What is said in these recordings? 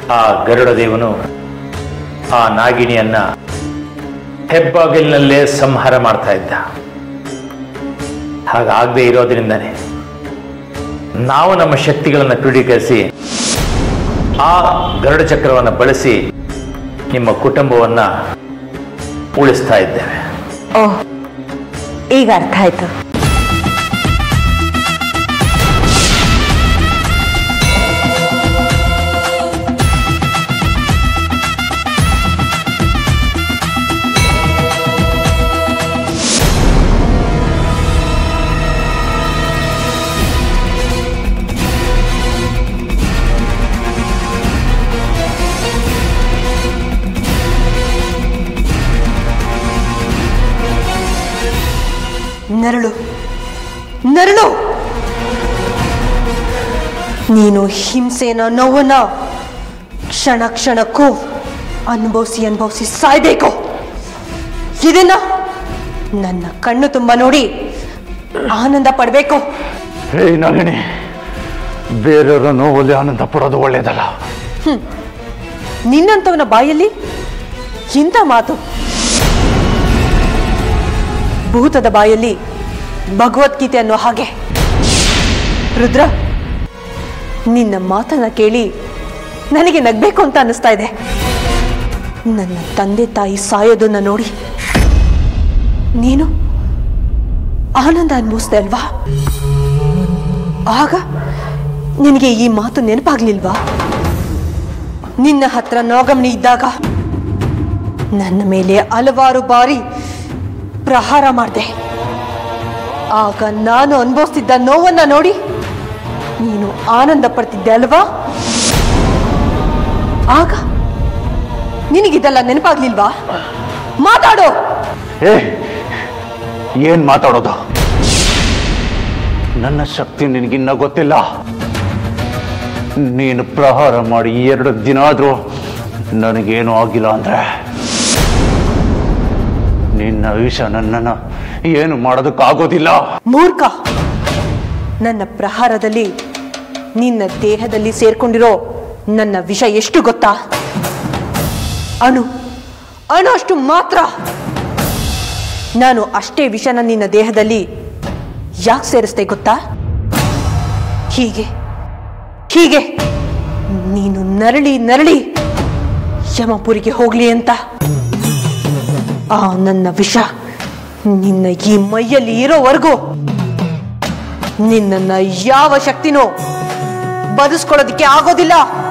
ಆ ಗರುಡ ದೇವನು ಆ ನಾಗಿಣಿಯನ್ನ ಹೆಬ್ಬಾಗಿಲಿನಲ್ಲೇ ಸಂಹಾರ ಮಾಡ್ತಾ ಇದ್ದ ಹಾಗಾಗದೇ ಇರೋದ್ರಿಂದನೇ ನಾವು ನಮ್ಮ ಶಕ್ತಿಗಳನ್ನು ಕ್ರೋಢೀಕರಿಸಿ ಆ ಗರುಡ ಚಕ್ರವನ್ನು ಬಳಸಿ ನಿಮ್ಮ ಕುಟುಂಬವನ್ನ ಉಳಿಸ್ತಾ ಇದ್ದೇವೆ ಓಹ್ ಈಗ ಅರ್ಥ ಆಯ್ತು ನರಳು ನರಳು ನೀನು ಹಿಂಸೆನ ನೋವನ್ನ ಕ್ಷಣ ಕ್ಷಣಕ್ಕೂ ಅನುಭವಿಸಿ ಅನುಭವಿಸಿ ಸಾಯ್ಬೇಕು ಇದನ್ನ ನನ್ನ ಕಣ್ಣು ತುಂಬ ನೋಡಿ ಆನಂದ ಪಡಬೇಕು ಹೇ ನಾಗಿಣಿ ಬೇರೆಯವರ ನೋವಲ್ಲಿ ಆನಂದ ಪಡೋದು ಒಳ್ಳೇದಲ್ಲ ನಿನ್ನಂತವನ ಬಾಯಲ್ಲಿ ಇಂಥ ಮಾತು ಭೂತದ ಬಾಯಲ್ಲಿ ಭಗವದ್ಗೀತೆ ಅನ್ನೋ ಹಾಗೆ ರುದ್ರ ನಿನ್ನ ಮಾತನ್ನ ಕೇಳಿ ನನಗೆ ನಗ್ಬೇಕು ಅಂತ ಅನ್ನಿಸ್ತಾ ಇದೆ ನನ್ನ ತಂದೆ ತಾಯಿ ಸಾಯೋದನ್ನ ನೋಡಿ ನೀನು ಆನಂದ ಅನ್ಭವಿಸ್ದೆ ಅಲ್ವಾ ಆಗ ನಿನಗೆ ಈ ಮಾತು ನೆನಪಾಗ್ಲಿಲ್ವಾ ನಿನ್ನ ಹತ್ರ ನಾಗಮಣಿ ಇದ್ದಾಗ ನನ್ನ ಮೇಲೆ ಹಲವಾರು ಬಾರಿ ಪ್ರಹಾರ ಮಾಡಿದೆ ಆಗ ನಾನು ಅನುಭವಿಸ್ತಿದ್ದ ನೋವನ್ನ ನೋಡಿ ನೀನು ಆನಂದ ಪಡ್ತಿದ್ದೆ ಅಲ್ವಾ ಆಗ ನಿನಗಿದೆಲ್ಲ ನೆನಪಾಗ್ಲಿಲ್ವಾ ಮಾತಾಡೋ ಏ ಏನ್ ಮಾತಾಡೋದು ನನ್ನ ಶಕ್ತಿ ನಿನಗಿನ್ನ ಗೊತ್ತಿಲ್ಲ ನೀನು ಪ್ರಹಾರ ಮಾಡಿ ಎರಡು ದಿನ ಆದ್ರೂ ನನಗೇನು ಆಗಿಲ್ಲ ಅಂದ್ರೆ ನಿನ್ನ ವಿಷ ನನ್ನನ್ನು ಏನು ಮಾಡೋದಕ್ಕಾಗೋದಿಲ್ಲ ಮೂರ್ಖ ನನ್ನ ಪ್ರಹಾರದಲ್ಲಿ ನಿನ್ನ ದೇಹದಲ್ಲಿ ಸೇರ್ಕೊಂಡಿರೋ ನನ್ನ ವಿಷ ಎಷ್ಟು ಗೊತ್ತಾ ಅಣು ಅಣು ಅಷ್ಟು ಮಾತ್ರ ನಾನು ಅಷ್ಟೇ ವಿಷನ ನಿನ್ನ ದೇಹದಲ್ಲಿ ಯಾಕೆ ಸೇರಿಸ್ದೆ ಗೊತ್ತಾ ಹೀಗೆ ಹೀಗೆ ನೀನು ನರಳಿ ನರಳಿ ಯಮಪುರಿಗೆ ಹೋಗ್ಲಿ ಅಂತ ಆ ನನ್ನ ವಿಷ ನಿನ್ನ ಈ ಮೈಯಲ್ಲಿ ಇರೋವರೆಗೂ ನಿನ್ನನ್ನ ಯಾವ ಶಕ್ತಿನೂ ಬದುಸ್ಕೊಳ್ಳೋದಕ್ಕೆ ಆಗೋದಿಲ್ಲ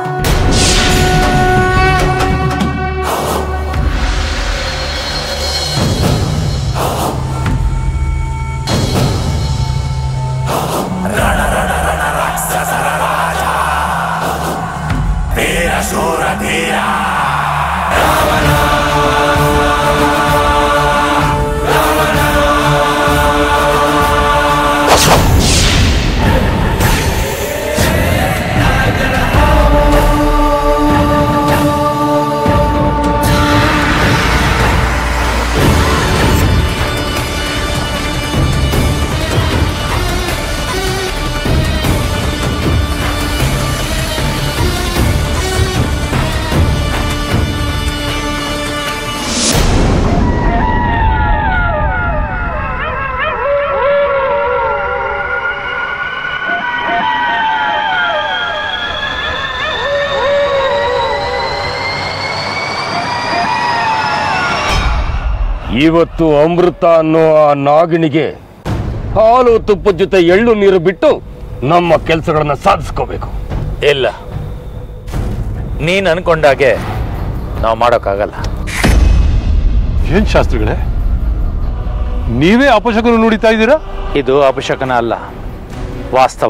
ಇವತ್ತು ಅಮೃತ ಅನ್ನೋ ಆ ನಾಗಿಣಿಗೆ ಹಾಲು ತುಪ್ಪದ ಜೊತೆ ಎಳ್ಳು ನೀರು ಬಿಟ್ಟು ನಮ್ಮ ಕೆಲಸಗಳನ್ನ ಸಾಧಿಸ್ಕೋಬೇಕು ಇಲ್ಲ ನೀನು ಅನ್ಕೊಂಡಾಗೆ ನಾವು ಮಾಡೋಕ್ಕಾಗಲ್ಲ ಏನ್ ಶಾಸ್ತ್ರಿಗಳೇ ನೀವೇ ಅಪಶಕನ ನುಡಿತಾ ಇದ್ದೀರಾ ಇದು ಅಪಶಕನ ಅಲ್ಲ ವಾಸ್ತವ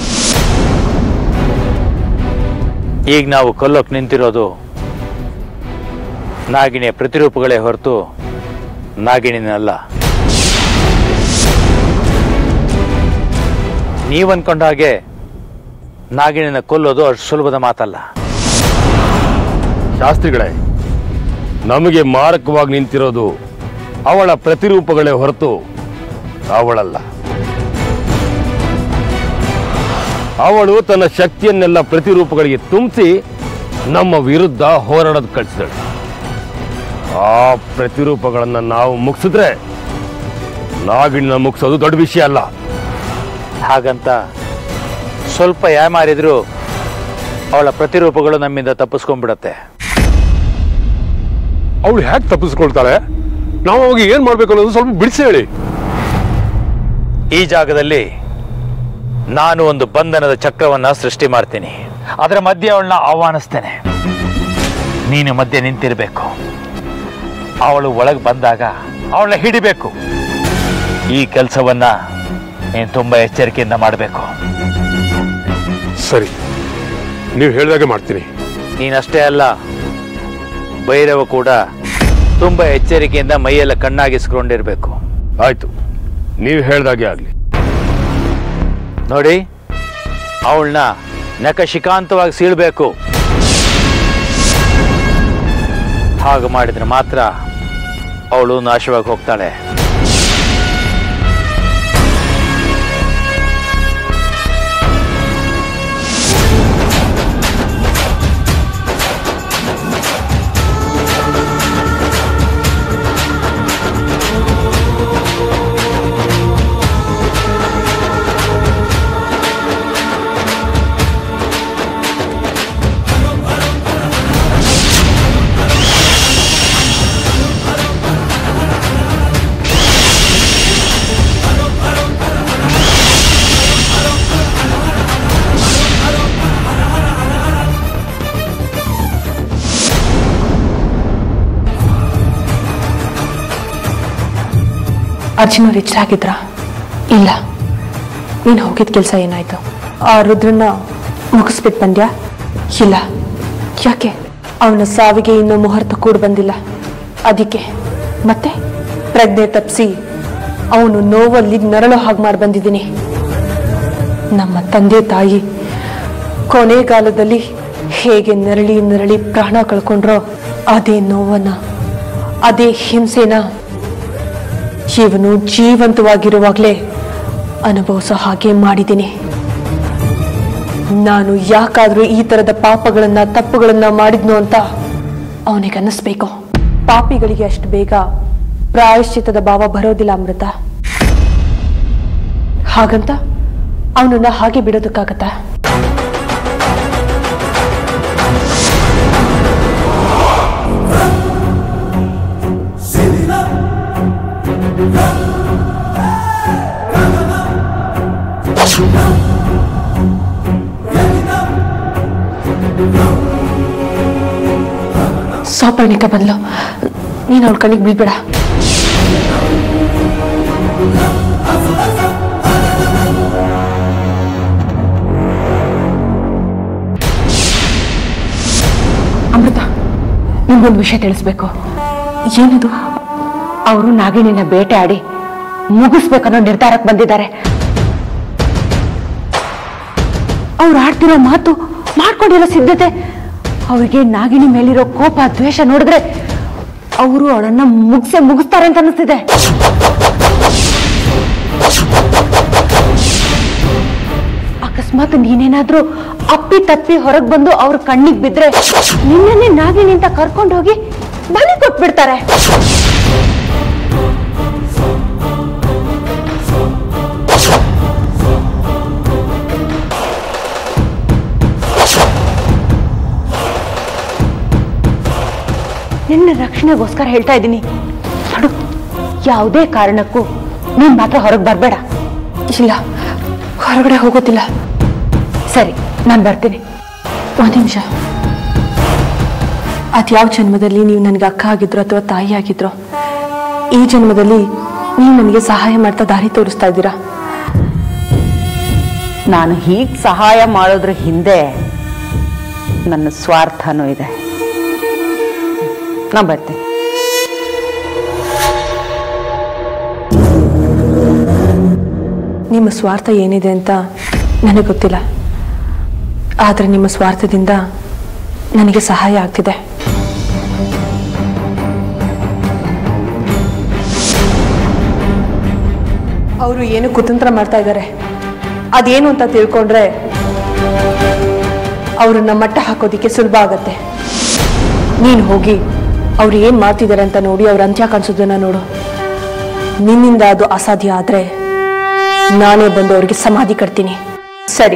ಈಗ ನಾವು ಕೊಲ್ಲೋಕ್ ನಿಂತಿರೋದು ನಾಗಿಣಿಯ ಪ್ರತಿರೂಪಗಳೇ ಹೊರತು ನಾಗಿಣಿನಲ್ಲ ನೀವು ಅನ್ಕೊಂಡ ಹಾಗೆ ನಾಗಿಣಿನ ಕೊಲ್ಲೋದು ಅಷ್ಟು ಸುಲಭದ ಮಾತಲ್ಲ ಶಾಸ್ತ್ರಿಗಳೇ ನಮಗೆ ಮಾರಕವಾಗಿ ನಿಂತಿರೋದು ಅವಳ ಪ್ರತಿರೂಪಗಳೇ ಹೊರತು ಅವಳಲ್ಲ ಅವಳು ತನ್ನ ಶಕ್ತಿಯನ್ನೆಲ್ಲ ಪ್ರತಿರೂಪಗಳಿಗೆ ತುಂಬಿಸಿ ನಮ್ಮ ವಿರುದ್ಧ ಹೋರಾಡೋದು ಕಳಿಸಿದಳು ಆ ಪ್ರತಿರೂಪಗಳನ್ನ ನಾವು ಮುಗಿಸಿದ್ರೆ ನಾಗಿಣ್ಣ ಮುಗಿಸೋದು ದೊಡ್ಡ ವಿಷಯ ಅಲ್ಲ ಹಾಗಂತ ಸ್ವಲ್ಪ ಯಾಮಾರಿದ್ರು ಅವಳ ಪ್ರತಿರೂಪಗಳು ನಮ್ಮಿಂದ ತಪ್ಪಿಸ್ಕೊಂಡ್ಬಿಡತ್ತೆ ಅವಳು ಹೇಗೆ ತಪ್ಪಿಸ್ಕೊಳ್ತಾಳೆ ನಾವು ಅವಾಗ ಏನ್ ಮಾಡ್ಬೇಕು ಅನ್ನೋದು ಸ್ವಲ್ಪ ಬಿಡಿಸಿ ಹೇಳಿ ಈ ಜಾಗದಲ್ಲಿ ನಾನು ಒಂದು ಬಂಧನದ ಚಕ್ರವನ್ನ ಸೃಷ್ಟಿ ಮಾಡ್ತೀನಿ ಅದರ ಮಧ್ಯೆ ಅವಳನ್ನ ಆಹ್ವಾನಿಸ್ತೇನೆ ನೀನು ಮಧ್ಯೆ ನಿಂತಿರಬೇಕು ಅವಳು ಒಳಗೆ ಬಂದಾಗ ಅವಳನ್ನ ಹಿಡಿಬೇಕು ಈ ಕೆಲಸವನ್ನ ನೀನು ತುಂಬಾ ಎಚ್ಚರಿಕೆಯಿಂದ ಮಾಡಬೇಕು ಸರಿ ನೀವು ಹೇಳಿದಾಗೆ ಮಾಡ್ತೀನಿ ನೀನಷ್ಟೇ ಅಲ್ಲ ಭೈರವ ಕೂಡ ತುಂಬಾ ಎಚ್ಚರಿಕೆಯಿಂದ ಮೈಯೆಲ್ಲ ಕಣ್ಣಾಗಿಸ್ಕೊಂಡಿರ್ಬೇಕು ಆಯ್ತು ನೀವು ಹೇಳ್ದಾಗೆ ಆಗ್ಲಿ ನೋಡಿ ಅವಳನ್ನ ನಖಶಿಕಾಂತವಾಗಿ ಸೀಳ್ಬೇಕು ಹಾಗೆ ಮಾಡಿದ್ರೆ ಮಾತ್ರ ಅವಳು ನಾಶವಾಗಿ ಹೋಗ್ತಾಳೆ ಅರ್ಜುನ್ ಅವ್ರು ಇಷ್ಟರಾಗಿದ್ರಾ ಇಲ್ಲ ನೀನು ಹೋಗಿದ ಕೆಲಸ ಏನಾಯ್ತು ಆ ರುದ್ರನ್ನ ಮುಗಿಸ್ಬಿಟ್ಟು ಬಂದ್ಯಾ ಇಲ್ಲ ಯಾಕೆ ಅವನ ಸಾವಿಗೆ ಇನ್ನೂ ಮುಹೂರ್ತ ಕೂಡ ಬಂದಿಲ್ಲ ಅದಕ್ಕೆ ಮತ್ತೆ ಪ್ರಜ್ಞೆ ತಪ್ಪಿಸಿ ಅವನು ನೋವಲ್ಲಿ ನರಳು ಹಾಗೆ ಮಾಡಿ ಬಂದಿದ್ದೀನಿ ನಮ್ಮ ತಂದೆ ತಾಯಿ ಕೊನೆಗಾಲದಲ್ಲಿ ಹೇಗೆ ನರಳಿ ನರಳಿ ಪ್ರಾಣ ಕಳ್ಕೊಂಡ್ರೋ ಅದೇ ನೋವನ್ನ ಅದೇ ಹಿಂಸೆನ ಇವನು ಜೀವಂತವಾಗಿರುವಾಗಲೇ ಅನುಭವಿಸೋ ಹಾಗೆ ಮಾಡಿದ್ದೀನಿ ನಾನು ಯಾಕಾದ್ರೂ ಈ ತರದ ಪಾಪಗಳನ್ನ ತಪ್ಪುಗಳನ್ನ ಮಾಡಿದ್ನು ಅಂತ ಅವನಿಗೆ ಅನ್ನಿಸ್ಬೇಕು ಪಾಪಿಗಳಿಗೆ ಅಷ್ಟು ಬೇಗ ಪ್ರಾಯಶ್ಚಿತ್ತದ ಭಾವ ಬರೋದಿಲ್ಲ ಅಮೃತ ಹಾಗಂತ ಅವನನ್ನ ಹಾಗೆ ಬಿಡೋದಕ್ಕಾಗತ್ತಾ ಸೌಪರ್ಣಿಕ ಬಂದ್ಲು ನೀನು ಅವಳ ಕಣ್ಣಿಗೆ ಬೀಳ್ಬೇಡ ಅಮೃತ ನಿಮ್ಗೊಂದು ವಿಷಯ ತಿಳಿಸ್ಬೇಕು ಏನದು ಅವರು ನಾಗಿಣಿನ ಬೇಟೆ ಆಡಿ ಮುಗಿಸ್ಬೇಕನ್ನೋ ನಿರ್ಧಾರಕ್ಕೆ ಬಂದಿದ್ದಾರೆ ಅವ್ರು ಆಡ್ತಿರೋ ಮಾತು ಮಾಡ್ಕೊಂಡಿರೋ ಸಿದ್ಧತೆ ಅವ್ರಿಗೆ ನಾಗಿಣಿ ಮೇಲಿರೋ ಕೋಪ ದ್ವೇಷ ನೋಡಿದ್ರೆ ಅವರು ಅವಳನ್ನ ಮುಗಿಸೆ ಮುಗಿಸ್ತಾರೆ ಅಂತ ಅನಿಸ್ತಿದೆ ಅಕಸ್ಮಾತ್ ನೀನೇನಾದ್ರೂ ಅಪ್ಪಿ ತಪ್ಪಿ ಹೊರಗೆ ಬಂದು ಅವ್ರ ಕಣ್ಣಿಗೆ ಬಿದ್ರೆ ನಿನ್ನನ್ನೇ ನಾಗಿಣಿ ಅಂತ ಕರ್ಕೊಂಡು ಹೋಗಿ ಬಲಿ ಕೊಟ್ಬಿಡ್ತಾರೆ ನಿನ್ನ ರಕ್ಷಣೆಗೋಸ್ಕರ ಹೇಳ್ತಾ ಇದ್ದೀನಿ ನೋಡು ಯಾವುದೇ ಕಾರಣಕ್ಕೂ ನೀನ್ ಮಾತ್ರ ಹೊರಗೆ ಬರಬೇಡ ಇಲ್ಲ ಹೊರಗಡೆ ಹೋಗೋದಿಲ್ಲ ಸರಿ ನಾನು ಬರ್ತೀನಿ ಒಂದು ನಿಮಿಷ ಅದ್ಯಾವ ಜನ್ಮದಲ್ಲಿ ನೀವು ನನಗೆ ಅಕ್ಕ ಆಗಿದ್ರು ಅಥವಾ ತಾಯಿ ಆಗಿದ್ರು ಈ ಜನ್ಮದಲ್ಲಿ ನೀವು ನನಗೆ ಸಹಾಯ ಮಾಡ್ತಾ ದಾರಿ ತೋರಿಸ್ತಾ ಇದ್ದೀರಾ ನಾನು ಹೀಗೆ ಸಹಾಯ ಮಾಡೋದ್ರ ಹಿಂದೆ ನನ್ನ ಸ್ವಾರ್ಥನೂ ಇದೆ ನಾ ಬರ್ತೀನಿ ನಿಮ್ಮ ಸ್ವಾರ್ಥ ಏನಿದೆ ಅಂತ ನನಗೆ ಗೊತ್ತಿಲ್ಲ ಆದರೆ ನಿಮ್ಮ ಸ್ವಾರ್ಥದಿಂದ ನನಗೆ ಸಹಾಯ ಆಗ್ತಿದೆ ಅವರು ಏನು ಕುತಂತ್ರ ಮಾಡ್ತಾ ಇದ್ದಾರೆ ಅದೇನು ಅಂತ ತಿಳ್ಕೊಂಡ್ರೆ ಅವ್ರನ್ನ ಮಟ್ಟ ಹಾಕೋದಿಕ್ಕೆ ಸುಲಭ ಆಗತ್ತೆ ನೀನು ಹೋಗಿ ಅವ್ರು ಏನು ಮಾಡ್ತಿದ್ದಾರೆ ಅಂತ ನೋಡಿ ಅವ್ರ ಅಂತ್ಯ ಕಾಣಿಸೋದನ್ನ ನೋಡು ನಿನ್ನಿಂದ ಅದು ಅಸಾಧ್ಯ ಆದರೆ ನಾನೇ ಬಂದು ಅವ್ರಿಗೆ ಸಮಾಧಿ ಕಟ್ತೀನಿ ಸರಿ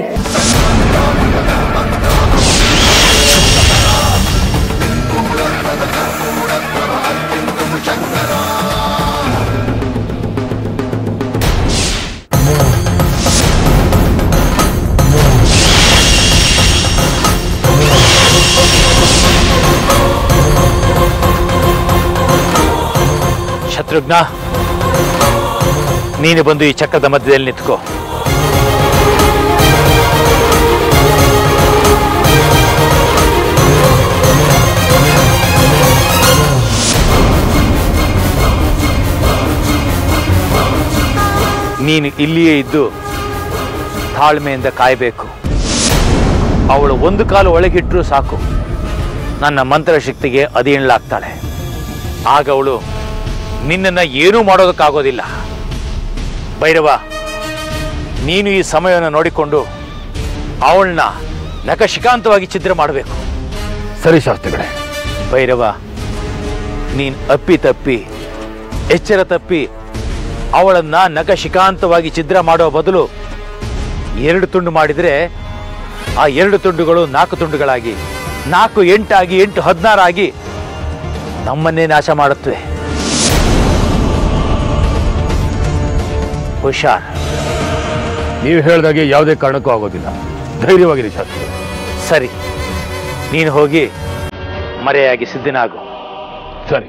ಶತ್ರುಘ್ನ ನೀನು ಬಂದು ಈ ಚಕ್ರದ ಮಧ್ಯದಲ್ಲಿ ನಿಂತ್ಕೋ ನೀನು ಇಲ್ಲಿಯೇ ಇದ್ದು ತಾಳ್ಮೆಯಿಂದ ಕಾಯಬೇಕು ಅವಳು ಒಂದು ಕಾಲು ಒಳಗಿಟ್ಟರೂ ಸಾಕು ನನ್ನ ಮಂತ್ರಶಕ್ತಿಗೆ ಅಧೀನಳಾಗ್ತಾಳೆ ಆಗ ಅವಳು ನಿನ್ನನ್ನು ಏನೂ ಮಾಡೋದಕ್ಕಾಗೋದಿಲ್ಲ ಭೈರವ ನೀನು ಈ ಸಮಯವನ್ನು ನೋಡಿಕೊಂಡು ಅವಳನ್ನ ನಖಶಿಕಾಂತವಾಗಿ ಛಿದ್ರ ಮಾಡಬೇಕು ಸರಿ ಶಾಸ್ತ್ರಿಗಳೇ ಭೈರವ ನೀನು ಅಪ್ಪಿ ತಪ್ಪಿ ಎಚ್ಚರ ತಪ್ಪಿ ಅವಳನ್ನ ನಖಶಿಕಾಂತವಾಗಿ ಛಿದ್ರ ಮಾಡೋ ಬದಲು ಎರಡು ತುಂಡು ಮಾಡಿದರೆ ಆ ಎರಡು ತುಂಡುಗಳು ನಾಲ್ಕು ತುಂಡುಗಳಾಗಿ ನಾಲ್ಕು ಎಂಟಾಗಿ ಎಂಟು ಹದಿನಾರಾಗಿ ನಮ್ಮನ್ನೇ ನಾಶ ಮಾಡುತ್ತವೆ ಹುಷಾರ್ ನೀವು ಹೇಳಿದಾಗೆ ಯಾವುದೇ ಕಾರಣಕ್ಕೂ ಆಗೋದಿಲ್ಲ ಧೈರ್ಯವಾಗಿರಿ ಶಾಸ್ತ್ರಿ ಸರಿ ನೀನು ಹೋಗಿ ಮರೆಯಾಗಿ ಸಿದ್ಧನಾಗು ಸರಿ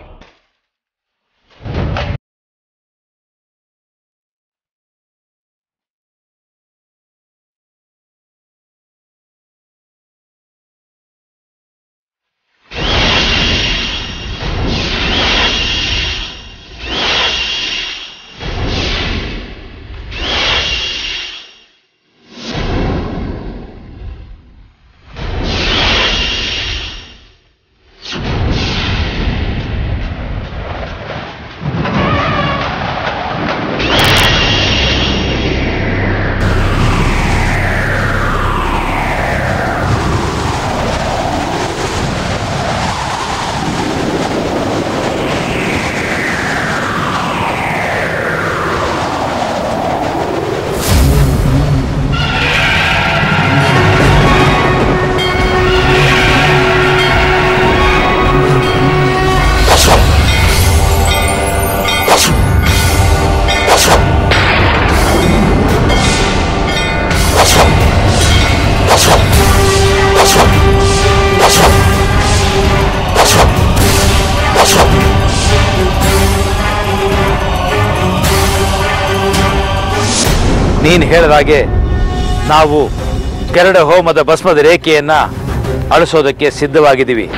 ನೀನು ಹೇಳಿದಾಗೆ ನಾವು ಕೆರಡ ಹೋಮದ ಭಸ್ಮದ ರೇಖೆಯನ್ನ ಅಳಿಸೋದಕ್ಕೆ ಸಿದ್ಧವಾಗಿದ್ದೀವಿ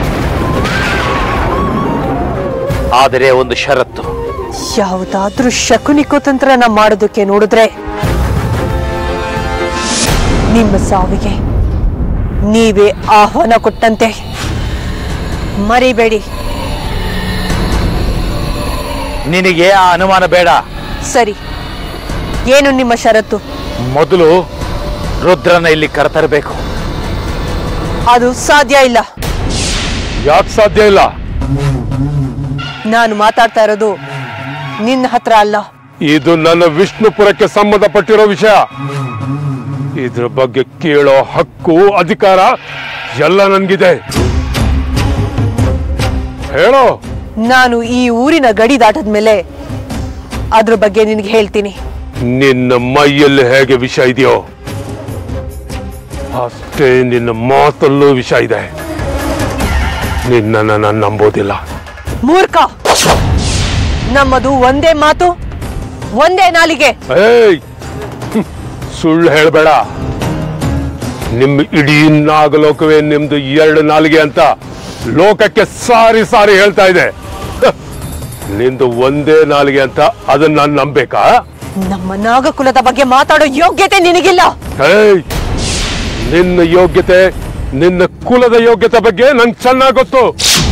ಆದರೆ ಒಂದು ಷರತ್ತು ಯಾವುದಾದ್ರೂ ಶಕುನಿ ಕುತಂತ್ರನ ಮಾಡೋದಕ್ಕೆ ನೋಡಿದ್ರೆ ನಿಮ್ಮ ಸಾವಿಗೆ ನೀವೇ ಆಹ್ವಾನ ಕೊಟ್ಟಂತೆ ಮರಿಬೇಡಿ ನಿನಗೆ ಆ ಅನುಮಾನ ಬೇಡ ಸರಿ ಏನು ನಿಮ್ಮ ಷರತ್ತು ಮೊದಲು ರುದ್ರನ ಇಲ್ಲಿ ಕರೆತರಬೇಕು ಅದು ಸಾಧ್ಯ ಇಲ್ಲ ಯಾಕೆ ಸಾಧ್ಯ ಇಲ್ಲ ನಾನು ಮಾತಾಡ್ತಾ ಇರೋದು ನಿನ್ನ ಹತ್ರ ಅಲ್ಲ ಇದು ನನ್ನ ವಿಷ್ಣುಪುರಕ್ಕೆ ಸಂಬಂಧಪಟ್ಟಿರೋ ವಿಷಯ ಇದ್ರ ಬಗ್ಗೆ ಕೇಳೋ ಹಕ್ಕು ಅಧಿಕಾರ ಎಲ್ಲ ನನ್ಗಿದೆ ಹೇಳೋ ನಾನು ಈ ಊರಿನ ಗಡಿ ದಾಟದ ಮೇಲೆ ಅದ್ರ ಬಗ್ಗೆ ನಿನಗೆ ಹೇಳ್ತೀನಿ ನಿನ್ನ ಮೈಯಲ್ಲಿ ಹೇಗೆ ವಿಷ ಇದೆಯೋ ಅಷ್ಟೇ ನಿನ್ನ ಮಾತಲ್ಲೂ ವಿಷ ಇದೆ ನಿನ್ನನ್ನು ನಾನು ನಂಬೋದಿಲ್ಲ ಮೂರ್ಖ ನಮ್ಮದು ಒಂದೇ ಮಾತು ಒಂದೇ ನಾಲಿಗೆ ಏಯ್ ಹ್ಮ್. ಸುಳ್ಳು ಹೇಳಬೇಡ ನಿಮ್ಮ ಇಡೀ ನಾಗಲೋಕವೇ ನಿಮ್ದು ಎರಡು ನಾಲಿಗೆ ಅಂತ ಲೋಕಕ್ಕೆ ಸಾರಿ ಸಾರಿ ಹೇಳ್ತಾ ಇದೆ ಹ. ನಿಂದು ಒಂದೇ ನಾಲಿಗೆ ಅಂತ ಅದನ್ನ ನಾನು ನಂಬೇಕಾ ನಮ್ಮ ನಾಗಕುಲದ ಬಗ್ಗೆ ಮಾತಾಡೋ ಯೋಗ್ಯತೆ ನಿನಗಿಲ್ಲ ಏಯ್ ನಿನ್ನ ಯೋಗ್ಯತೆ ನಿನ್ನ ಕುಲದ ಯೋಗ್ಯತೆ ಬಗ್ಗೆ ನಂಗೆ ಚೆನ್ನಾಗಿ ಗೊತ್ತು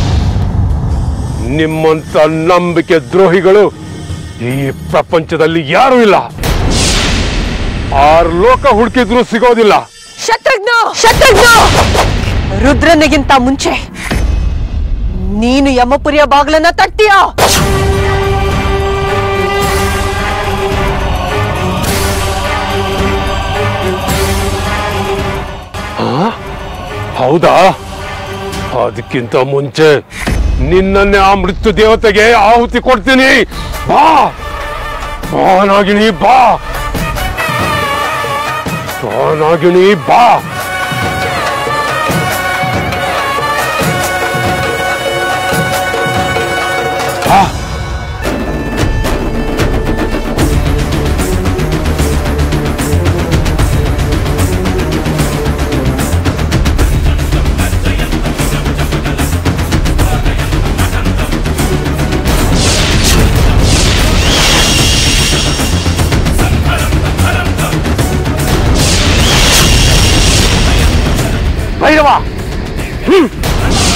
ನಿಮ್ಮಂತ ನಂಬಿಕೆ ದ್ರೋಹಿಗಳು ಈ ಪ್ರಪಂಚದಲ್ಲಿ ಯಾರೂ ಇಲ್ಲ ಆರು ಲೋಕ ಹುಡುಕಿದ್ರು ಸಿಗೋದಿಲ್ಲ ಶತ್ರುಘ್ನ ಶತ್ರುಘ್ನ ರುದ್ರನಿಗಿಂತ ಮುಂಚೆ ನೀನು ಯಮಪುರಿಯ ಬಾಗಿಲನ್ನ ತಟ್ಟಿಯಾ ಹೌದಾ ಅದಕ್ಕಿಂತ ಮುಂಚೆ ನಿನ್ನನ್ನೇ ಆ ಮೃತ್ಯು ದೇವತೆಗೆ ಆಹುತಿ ಕೊಡ್ತೀನಿ ಬಾ ಬಾ ನಾಗಿಣಿ ಬಾ ಬಾ ನಾಗಿಣಿ ಬಾ ಬಾ ಭೈರವ ಹ್ಮ್